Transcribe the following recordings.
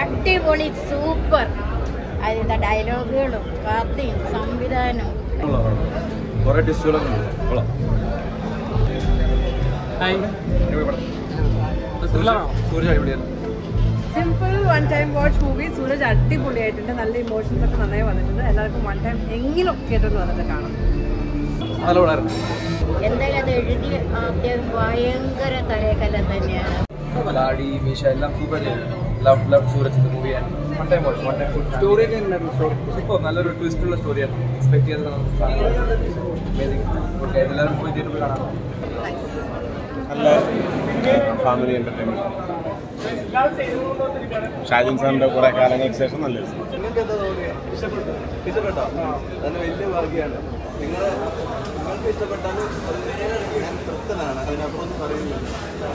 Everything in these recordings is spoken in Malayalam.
അടിപൊളി സൂപ്പർ അതിന്റെ ഡയലോഗുകളും കഥയും സംവിധാനവും കുറെ ടിസ്റ്റുകളൊക്കെ ഉണ്ട് കൊള്ളാം സൂര്യ അടിപൊളിയാണ് simple one time watch movie Sooraj അടിപൊളിയായിട്ടുണ്ട് നല്ല ഇമോഷൻസ് ഒക്കെ നന്നായി വന്നിട്ടുണ്ട് എല്ലാവർക്കും വൺ ടൈം എങ്കിലും തിയേറ്ററിൽ വന്നിട്ട് കാണാം നല്ല പടമായിരുന്നു എന്തായാലും അത് എഴുതി ആദ്യം ഭയങ്കര തലകല തന്നെയാണ് ലാടി മീശ എല്ലാം സൂപ്പർ ചെയ്തു ലവ് ലവ് സൂരജ് മൂവിയാണ് one time watch one time story ഒക്കെ സൂപ്പർ നല്ലൊരു ട്വിസ്റ്റ് ഉള്ള സ്റ്റോറിയാണ് എക്സ്പെക്ട് ചെയ്തത് ഓക്കെ എല്ലാവരും പോയി തിയേറ്ററിൽ കാണാം നല്ല ഫാമിലി എന്റർടൈൻമെന്റ് ഷാജിൻ സാറിന്റെ കുറെ കാലങ്ങൾക്ക് ശേഷം നല്ല രസം. നിങ്ങൾക്ക് എന്താ തോന്നിയത് ഇഷ്ടപ്പെട്ടോ ഇഷ്ടപ്പെട്ടോ തന്നെ വലിയ ഭാഗ്യമാണ് നിങ്ങൾ നിങ്ങൾക്ക് ഇഷ്ടപ്പെട്ടാലും ഞാൻ തൃപ്തനാണ് അതിനപ്പുറം ഒന്നും പറയുന്നില്ല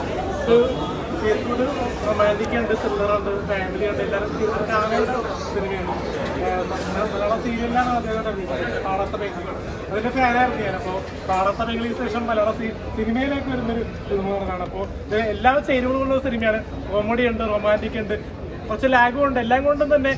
റൊമാൻറ്റിക് ഉണ്ട് ത്രില്ലർ ഉണ്ട് ഫാമിലി ഉണ്ട് എല്ലാവരും തിയേറ്ററിൽ കാണേണ്ട സിനിമയാണ് ഏഹ് മ- മലയാളം സീരിയലിലാണ് അദ്ദേഹം അഭിനയിച്ചത് പാടത്ത മേഖല അതിന്റെ ഫാനായിരുന്നു ഞാൻ അപ്പോൾ പാടത്ത മേഖലയ്ക്ക് ശേഷം മലയാള സീ സിനിമയിലേക്ക് വരുന്നൊരു സിനിമകളാണ് അപ്പോൾ ഇത് എല്ലാ ചേരുവകളുള്ള സിനിമയാണ് കോമഡി ഉണ്ട് റൊമാൻറ്റിക് ഉണ്ട് കുറച്ച് ലാഗും ഉണ്ട് എല്ലാം കൊണ്ടും തന്നെ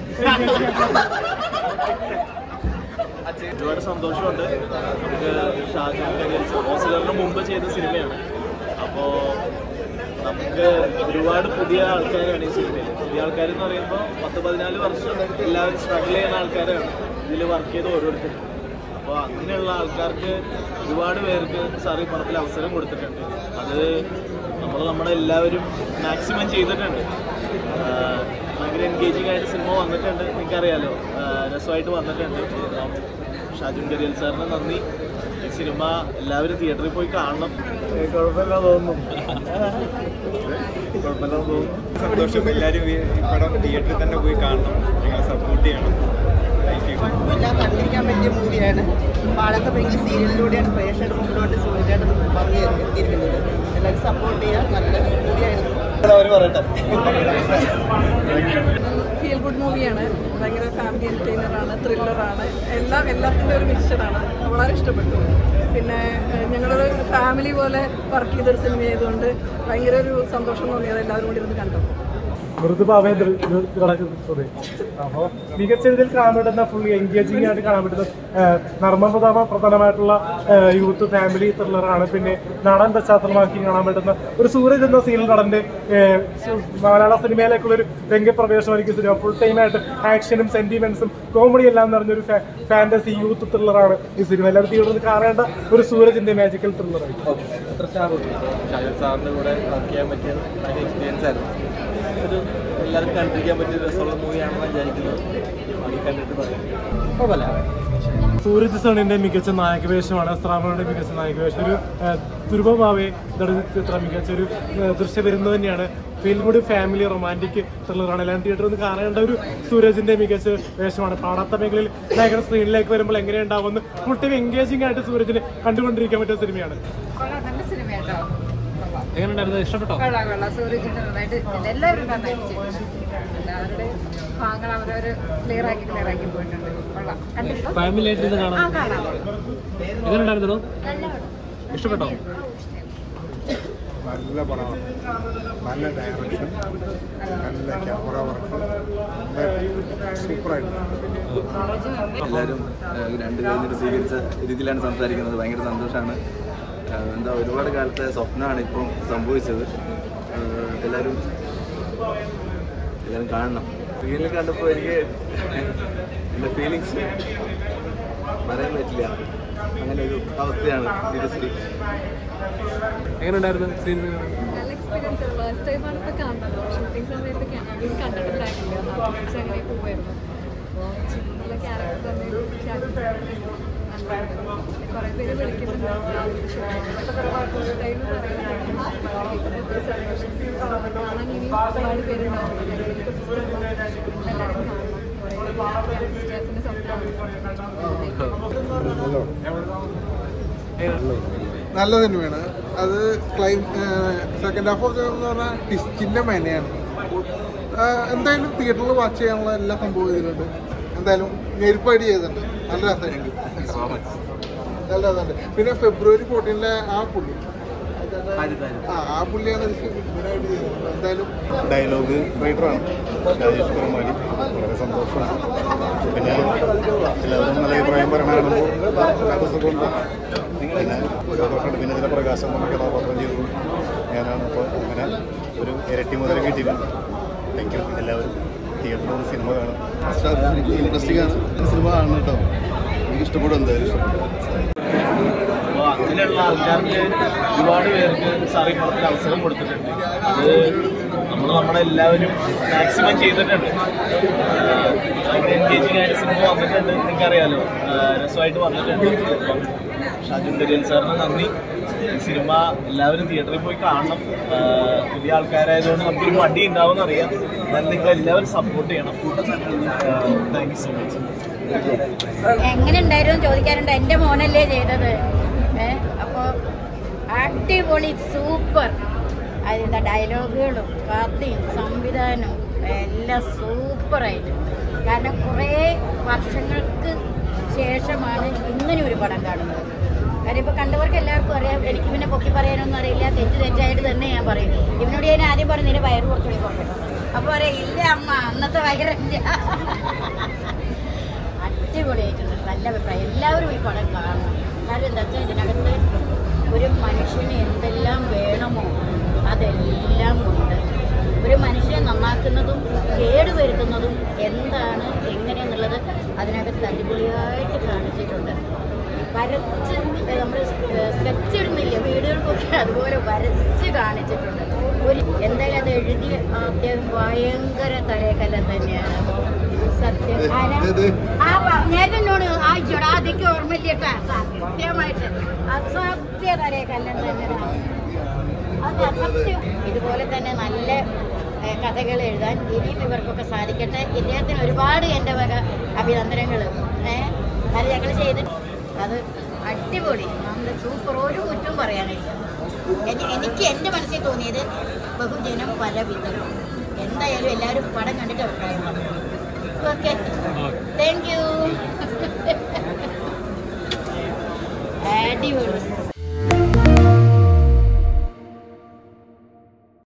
ഒരുപാട് സന്തോഷമുണ്ട് നമുക്ക് ഷാജഹാൻ കരിയർസ് ഓസ്ലറിന് മുമ്പ് ചെയ്ത സിനിമയാണ് അപ്പോൾ നമുക്ക് ഒരുപാട് പുതിയ ആൾക്കാരാണ് ഈ സിനിമയിൽ പുതിയ ആൾക്കാർ എന്ന് പറയുമ്പോൾ പത്ത് പതിനാല് വർഷം എല്ലാവരും സ്ട്രഗിൾ ചെയ്യുന്ന ആൾക്കാരാണ് ഇതിൽ വർക്ക് ചെയ്ത ഓരോരുത്തരും അപ്പോൾ അങ്ങനെയുള്ള ആൾക്കാർക്ക് ഒരുപാട് പേർക്ക് സാറി പടത്തിൽ അവസരം കൊടുത്തിട്ടുണ്ട് അത് നമ്മൾ നമ്മുടെ എല്ലാവരും മാക്സിമം ചെയ്തിട്ടുണ്ട് ആഹ് ഭയങ്കര എൻഗേജിങ് ആയിട്ട് സിനിമ വന്നിട്ടുണ്ട് നിങ്ങൾക്കറിയാലോ ആഹ് രസമായിട്ട് വന്നിട്ടുണ്ട് അപ്പം ഷാജുൻ കരിയൽ സാറിന് നന്ദി ഈ സിനിമ എല്ലാവരും തിയേറ്ററിൽ പോയി കാണണം കുഴപ്പമില്ല തോന്നുന്നു കുഴപ്പമില്ല തോന്നുന്നു സന്തോഷം എല്ലാവരും ഈ ഈ പടം തിയേറ്ററിൽ തന്നെ പോയി കാണണം ഞങ്ങളെ സപ്പോർട്ട് ചെയ്യണം താങ്ക് യു എല്ലാം കണ്ടിരിക്കാൻ പറ്റിയ മൂവിയാണ് പാടത്തെ പെങ്കി സീരിയലിലൂടെയാണ് പ്രേക്ഷകരുടെ മുമ്പിലോട്ട് സൂര്യയുടെ പറഞ്ഞു എത്തിയിരിക്കുന്നത് എല്ലാവരും സപ്പോർട്ട് ചെയ്യുക നല്ല മൂവിയായിരുന്നു അവർ പറയട്ടെ ഫീൽ ഗുഡ് മൂവിയാണ് ഭയങ്കര ഫാമിലി എൻ്റർടൈനറാണ് ത്രില്ലറാണ് എല്ലാം എല്ലാത്തിൻ്റെ ഒരു മിക്സറാണ് വളരെ ഇഷ്ടപ്പെട്ടു പിന്നെ ഏഹ്, ഞങ്ങളൊരു ഫാമിലി പോലെ വർക്ക് ചെയ്തൊരു സിനിമ ആയതുകൊണ്ട് ഭയങ്കര ഒരു സന്തോഷം തോന്നിയത് എല്ലാവരും കൂടി ഇരുന്ന് കണ്ടപ്പോൾ മൃദുഭാവേ കിടക്കുന്നത് അപ്പോൾ മികച്ച രീതിയിൽ കാണാൻ പറ്റുന്ന ഫുൾ എൻഗേജിങ് ആയിട്ട് കാണാൻ പറ്റുന്ന നർമ്മപ്രധാന പ്രധാനമായിട്ടുള്ള യൂത്ത് ഫാമിലി ത്രില്ലറാണ് പിന്നെ നാടൻ പശ്ചാത്തലമാക്കി കാണാൻ പറ്റുന്ന ഒരു സൂരജ് എന്ന സീരിയൽ നടന്റെ ഏഹ്, സു- മലയാള സിനിമയിലേക്കുള്ള ഒരു രംഗപ്രവേശനമായിരിക്കും സിനിമ ഫുൾ ടൈം ആയിട്ട് ആക്ഷനും സെന്റിമെന്റ്സും കോമഡി എല്ലാം നിറഞ്ഞൊരു ഫാന്റസി യൂത്ത് ത്രില്ലറാണ് ഈ സിനിമ എല്ലാവരും തിയേറ്ററിൽ കാണേണ്ട ഒരു സൂരജിന്റെ മാജിക്കൽ ത്രില്ലറായിരിക്കും എത്ര സ്റ്റാർ ഷാജൻ സാറിൻ്റെ കൂടെ വർക്ക് ചെയ്യാൻ പറ്റിയ ഭയങ്കര എക്സ്പീരിയൻസ് ആയിരുന്നു ഒരു എല്ലാവർക്കും കണ്ടിരിക്കാൻ പറ്റിയ രസമുള്ള മൂവിയാണെന്ന് വിചാരിക്കുന്നത് ബാക്കി കണ്ടിട്ട് പറയാം കുഴപ്പമില്ല സൂരജ് സണിന്റെ മികച്ച നായകവേഷമാണ് സ്രാവണയുടെ മികച്ച നായകവേഷം ഒരു ദുർബഭാവെ ഇത്ര മികച്ച ഒരു ഏഹ്, ദൃശ്യം വരുന്നത് തന്നെയാണ് ഫീൽ ഗുഡ് ഫാമിലി റൊമാൻറ്റിക് ത്രില്ലറാണ് എല്ലാം തിയേറ്ററിൽ നിന്ന് കാണേണ്ട ഒരു സൂരജിന്റെ മികച്ച വേഷമാണ് പാടാത്ത മേഖലയിൽ നായകൻ സ്ക്രീനിലേക്ക് വരുമ്പോൾ എങ്ങനെ ഉണ്ടാവുമെന്ന് ഫുൾ ടൈം എൻഗേജിംഗ് ആയിട്ട് സൂരജിന് കണ്ടുകൊണ്ടിരിക്കാൻ പറ്റുന്ന സിനിമയാണ് നല്ല സിനിമയാട്ടോ എങ്ങനെയുണ്ടായിരുന്നു ഇഷ്ടപ്പെട്ടോ കൊള്ളാം കൊള്ളാം സൂര്യജിന്റെ നന്നായിട്ട് എല്ലാവരും നന്നായിട്ട് ചെയ്തിട്ടുണ്ട് എല്ലാവരുടെയും ഭാഗങ്ങൾ അവരവര് ക്ലിയർ ആക്കി ക്ലിയർ ആക്കി പോയിട്ടുണ്ട് കൊള്ളാം കണ്ടിട്ടോ ഫാമിലി ആയിട്ട് ഇത് ആ കാണാം കാണാം എങ്ങനെയുണ്ടായിരുന്നു ഇഷ്ടപ്പെട്ടോ നല്ല പടമാണ് നല്ല ഡയറക്ഷൻ നല്ല ക്യാമറ വർക്ക് സൂപ്പറായിട്ട് എല്ലാവരും രണ്ട് കഴിഞ്ഞിട്ട് സ്വീകരിച്ച രീതിയിലാണ് സംസാരിക്കുന്നത് ഭയങ്കര സന്തോഷമാണ് എന്താ ഒരുപാട് കാലത്തെ സ്വപ്നമാണ് ഇപ്പം സംഭവിച്ചത് ഏഹ് എല്ലാവരും എല്ലാവരും കാണണം റിയലിൽ കണ്ടപ്പോൾ എനിക്ക് എൻ്റെ ഫീലിങ്സ് പറയാൻ പറ്റില്ല അങ്ങനെ ഒരു അവസ്ഥയാണ് സീരിയസ്ലി എങ്ങനെയുണ്ടായിരുന്നു സീൻ നല്ല എക്സ്പീരിയൻസ് ഫസ്റ്റ് ടൈമാണ് ഇപ്പോൾ കാണുന്നത് ഷൂട്ടിംഗ് സമയത്ത് ആദ്യം കണ്ടിട്ടുണ്ടായിരുന്നില്ല ആദ്യം വെച്ച് അങ്ങനെ പോവായിരുന്നു അപ്പോൾ ചിന്നുള്ള ക്യാരക്ടർ തന്നെ ഷാജി സാറിന് നല്ലതാണ് കുറേ പേര് വിളിക്കുന്നുണ്ട് ഫുൾ ടൈം പറയുന്നുണ്ട് സന്തോഷം കാണാൻ ഇനി ഒരുപാട് പേരുണ്ടാവും എല്ലാവരും കാണണം കുറേ യങ്സ്റ്റേഴ്സിൻ്റെ നല്ല സിനിമയാണ് അത് ക്ലൈം സെക്കൻഡ് ഹാഫ് ഒക്കെ എന്ന് പറഞ്ഞാൽ ടിസ്റ്റിന്റെ മേനെയാണ് എന്തായാലും തിയേറ്ററിൽ വാച്ച് ചെയ്യാനുള്ള എല്ലാ സംഭവം ഇതിലുണ്ട് എന്തായാലും ഞെരുപ്പടി ചെയ്തിട്ടുണ്ട് നല്ല രസമായിട്ട് നല്ല രസമുണ്ട് പിന്നെ ഫെബ്രുവരി ഫോർട്ടീനിലെ ആ പുള്ളി ആ ആ പുള്ളിയാണ് ഇത് മെയിനായിട്ട് ചെയ്തത് എന്തായാലും ഡയലോഗ് റൈറ്ററാണ് രാജേഷ് കുമാരി വളരെ സന്തോഷം പിന്നെ എല്ലാവരും നല്ല അഭിപ്രായം പറയണമാണെന്ന് സുഖമുണ്ട് പിന്നെ സന്തോഷമുണ്ട് പിന്നെ ഇതിലെ പ്രകാശം നമ്മൾ കഥാപാത്രം ചെയ്തു ഞാനാണ് അപ്പോൾ അങ്ങനെ ഒരു ഇരട്ടി മുതൽ കിട്ടിയിട്ടുണ്ട് താങ്ക് യു എല്ലാവരും തിയേറ്ററിൽ ഒരു സിനിമ കാണും ഇൻട്രസ്റ്റിംഗ് സിനിമ കാണണം കേട്ടോ എനിക്ക് ഇഷ്ടപ്പെടും എന്തായാലും ഇഷ്ടപ്പെടും അപ്പോൾ അങ്ങനെയുള്ള ആൾക്കാർക്ക് ഒരുപാട് പേർക്ക് സാറി പടത്തിൽ അവസരം കൊടുത്തിട്ടുണ്ട് അത് നമ്മൾ നമ്മളെല്ലാവരും മാക്സിമം ചെയ്തിട്ടുണ്ട് ആഹ് ഭയങ്കര എൻഗേജിങ് ആയിട്ട് സിനിമ വന്നിട്ടുണ്ട് നിങ്ങൾക്കറിയാലോ ആഹ് രസമായിട്ട് വന്നിട്ടുണ്ട് അപ്പം ഷാജുൻ കരിയൽ സാറിന് നന്ദി ഈ സിനിമ എല്ലാവരും തിയേറ്ററിൽ പോയി കാണണം ആഹ് പുതിയ ആൾക്കാരായതുകൊണ്ട് നമുക്കൊരു മടി ഉണ്ടാവും അറിയാം എന്നാലും നിങ്ങൾ എല്ലാവരും സപ്പോർട്ട് ചെയ്യണം താങ്ക് യു സോ മച്ച് എങ്ങനെ ഉണ്ടായിരുന്നു ചോദിക്കാറുണ്ട് എൻ്റെ മോനല്ലേ ചെയ്തത് ഏ അപ്പോൾ അടിപൊളി സൂപ്പർ അതിൻ്റെ ഡയലോഗുകളും കഥയും സംവിധാനവും എല്ലാം സൂപ്പറായിട്ട് കാരണം കുറേ വർഷങ്ങൾക്ക് ശേഷമാണ് ഇങ്ങനെ ഒരു പടം കാണുന്നത് കാര്യം ഇപ്പോൾ കണ്ടവർക്ക് എല്ലാവർക്കും അറിയാം എനിക്ക് പിന്നെ പൊക്കി പറയാനൊന്നും അറിയില്ല തെറ്റ് തെറ്റായിട്ട് തന്നെ ഞാൻ പറയും ഇവനോട് ഞാൻ ആദ്യം പറഞ്ഞു നിന്റെ വയറ് കുറച്ചുകൂടി കുറയ്ക്കണം അപ്പോൾ പറയാം ഇല്ല അമ്മ അന്നത്തെ വയറില്ല അടിപൊളിയായിട്ടുണ്ട് നല്ല അഭിപ്രായം എല്ലാവരും ഈ പടം കാണണം കാരണം എന്താ വെച്ചാൽ ഇതിനകത്ത് ഒരു മനുഷ്യന് എന്തെല്ലാം വേണമോ അതെല്ലാം ഉണ്ട് ഒരു മനുഷ്യനെ നന്നാക്കുന്നതും കേടുവരുത്തുന്നതും എന്താണ് എങ്ങനെയെന്നുള്ളത് അതിനകത്ത് അടിപൊളിയായിട്ട് കാണിച്ചിട്ടുണ്ട് വരച്ച് നമ്മൾ സ്കെച്ച് ഇടുന്നില്ല വീടുകൾക്കൊക്കെ അതുപോലെ വരച്ച് കാണിച്ചിട്ടുണ്ട് ഒരു എന്തായാലും അത് എഴുതിയ അദ്ദേഹം ഭയങ്കര തലക്കല്ല തന്നെയാണ് സത്യം ആരാ? ആ പറഞ്ഞേട്ടനോട് ആ ജടാതിക്ക് ഓർമ്മയില്ല സത്യമായിട്ട് അസത്യ തലക്കല്ലൻ തന്നെയാണ് അത് അസത്യം ഇതുപോലെ തന്നെ നല്ല ഏഹ്, കഥകൾ എഴുതാൻ ഇനിയും ഇവർക്കൊക്കെ സാധിക്കട്ടെ ഇദ്ദേഹത്തിന് ഒരുപാട് എൻ്റെ വക അഭിനന്ദനങ്ങൾ ഏഹ് അത് ഞങ്ങൾ ചെയ്തിട്ട് അത് അടിപൊളി നല്ല സൂപ്പർ ഒരു കുറ്റവും പറയാനില്ല എനി- എനിക്ക് എൻ്റെ മനസ്സിൽ തോന്നിയത് ബഹുജനം പല വിധം എന്തായാലും എല്ലാവരും പടം കണ്ടിട്ട് അഭിപ്രായം പറഞ്ഞു ഓക്കെ താങ്ക് യു അടിപൊളി